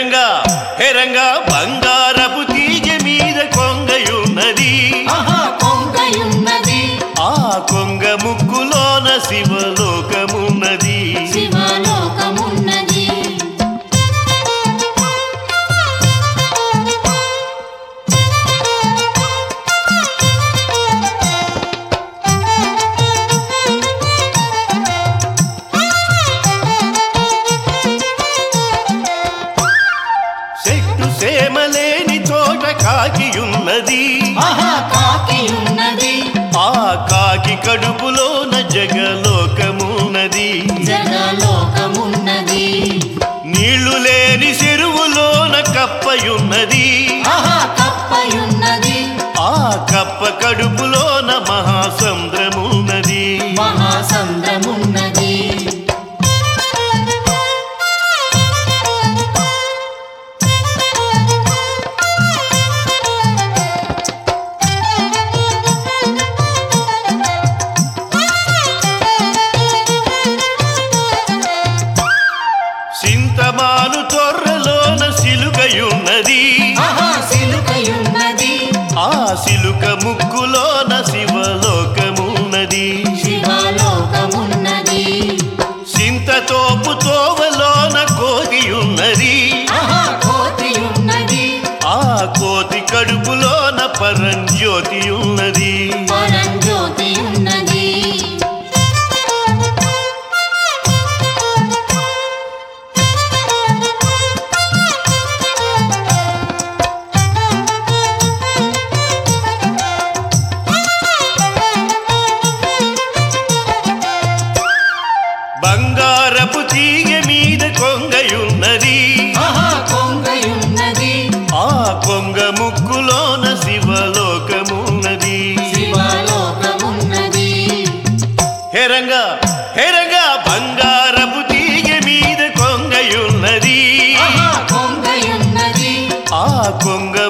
హెరంగా హెరంగా బంగారపు తీగ మీద కొంగయున్నది ఆహా కొంగయున్నది ఆ కొంగ ముక్కులోన శివలోకమున్నది శివలోకమున్నది చెట్టు సేమలేని తోట కాకియున్నది ఆహా కాకియున్నది ఆ కాకి కడుపులోన జగలోకమున్నది జగలోకమున్నది నీళ్లు లేని చెరువులోన కప్పయున్నది ఆహా కప్పయున్నది ఆ కప్ప కడుపులోన మహాసముద్రమున్నది మహాసంద్రమున్నది సింతమాను తొర్రలోన సిలుకయున్నది ఆహా సిలుకయున్నది ఆ సిలుక ముక్కులోన శివలోకమున్నది శివలోకమున్నది సింతతోపు తోవలోన కోగియున్నది ఆహా కోతియున్నది ఆ కోతి కడుపులోన పరంజ్యోతి ఉన్నది పరంజ్యోతి ఉన్నది బంగారపు తీగ మీద కొంగయున్నది ఆహా కొంగయున్నది ఆ కొంగ ముక్కులోన శివలోకమున్నది శివలోకమున్నది హెరంగా హెరంగా బంగారపు తీగ మీద కొంగయున్నది ఆహా కొంగయున్నది ఆ కొంగ